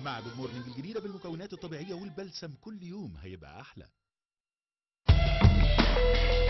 مع جود مورنينج الجديدة بالمكونات الطبيعية والبلسم كل يوم هيبقى أحلى